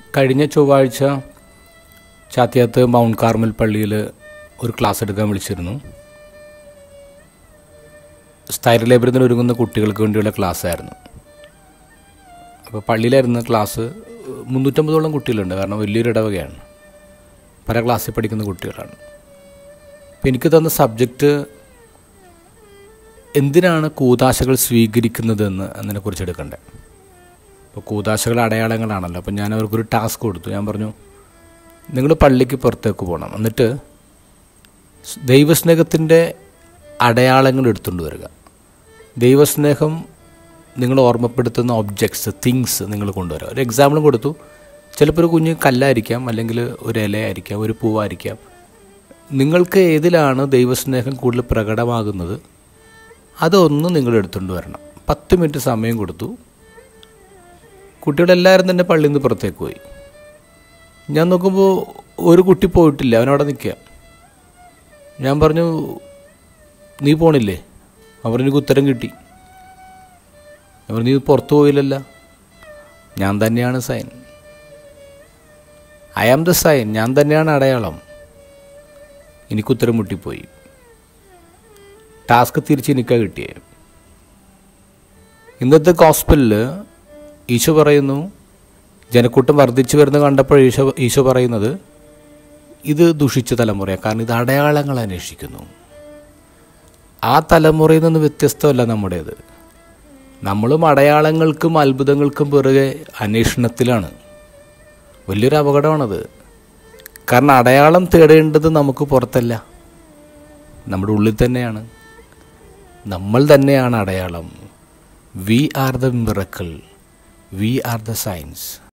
കഴിഞ്ഞ ചൊവ്വാഴ്ച ചാത്തിയാത്ത് mount Carmel പള്ളിയിൽ ഒരു ക്ലാസ് എടുക്കാൻ വിളിച്ചിരുന്നു സ്ഥൈര്യലേപനത്തിന് ഒരുങ്ങുന്ന കുട്ടികൾക്ക് വേണ്ടിയുള്ള ക്ലാസ് ആയിരുന്നു അപ്പോൾ പള്ളിയിലായിരുന്ന ക്ലാസ് മുന്നൂറ്റമ്പതോളം കുട്ടികളുണ്ട് കാരണം വലിയൊരു ഇടവകയാണ് പല ക്ലാസ്സിൽ പഠിക്കുന്ന കുട്ടികളാണ് അപ്പോൾ എനിക്ക് തന്ന സബ്ജക്റ്റ് എന്തിനാണ് കൂതാശകൾ സ്വീകരിക്കുന്നതെന്ന് അതിനെക്കുറിച്ച് എടുക്കണ്ടേ അപ്പോൾ കൂതാശകൾ അടയാളങ്ങളാണല്ലോ അപ്പോൾ ഞാൻ അവർക്കൊരു ടാസ്ക് കൊടുത്തു ഞാൻ പറഞ്ഞു നിങ്ങൾ പള്ളിക്ക് പുറത്തേക്ക് പോകണം എന്നിട്ട് ദൈവസ്നേഹത്തിൻ്റെ അടയാളങ്ങൾ എടുത്തുകൊണ്ട് വരിക ദൈവസ്നേഹം നിങ്ങൾ ഓർമ്മപ്പെടുത്തുന്ന ഒബ്ജക്ട്സ് തിങ്സ് നിങ്ങൾ കൊണ്ടുവരിക ഒരു എക്സാമ്പിളും കൊടുത്തു ചിലപ്പോൾ ഒരു കുഞ്ഞ് കല്ലായിരിക്കാം അല്ലെങ്കിൽ ഒരു ഇലയായിരിക്കാം ഒരു പൂവായിരിക്കാം നിങ്ങൾക്ക് ഏതിലാണ് ദൈവസ്നേഹം കൂടുതൽ പ്രകടമാകുന്നത് അതൊന്നും നിങ്ങൾ എടുത്തുകൊണ്ട് വരണം പത്ത് മിനിറ്റ് സമയം കൊടുത്തു കുട്ടികളെല്ലാവരും തന്നെ പള്ളിയിൽ നിന്ന് പുറത്തേക്ക് പോയി ഞാൻ നോക്കുമ്പോൾ ഒരു കുട്ടി പോയിട്ടില്ല അവനവിടെ നിൽക്കുക ഞാൻ പറഞ്ഞു നീ പോണില്ലേ അവർ എനിക്ക് ഉത്തരം കിട്ടി അവർ നീ പുറത്തു പോയില്ലല്ല ഞാൻ തന്നെയാണ് sign I am the sign ഞാൻ തന്നെയാണ് അടയാളം എനിക്ക് ഉത്തരം മുട്ടിപ്പോയി ടാസ്ക് തിരിച്ച് എനിക്കാ കിട്ടിയേ ഇന്നത്തെ ഹോസ്പിറ്റലിൽ ഈശോ പറയുന്നു ജനക്കൂട്ടം വർദ്ധിച്ചു വരുന്ന കണ്ടപ്പോൾ ഈശോ ഈശോ പറയുന്നത് ഇത് ദുഷിച്ച തലമുറയാണ് കാരണം ഇത് അടയാളങ്ങൾ അന്വേഷിക്കുന്നു ആ തലമുറയിൽ നിന്ന് വ്യത്യസ്തമല്ല നമ്മുടേത് നമ്മളും അടയാളങ്ങൾക്കും അത്ഭുതങ്ങൾക്കും പിറകെ അന്വേഷണത്തിലാണ് വലിയൊരു അപകടമാണത് കാരണം അടയാളം തേടേണ്ടത് നമുക്ക് പുറത്തല്ല നമ്മുടെ ഉള്ളിൽ തന്നെയാണ് നമ്മൾ തന്നെയാണ് അടയാളം we are the miracle we are the science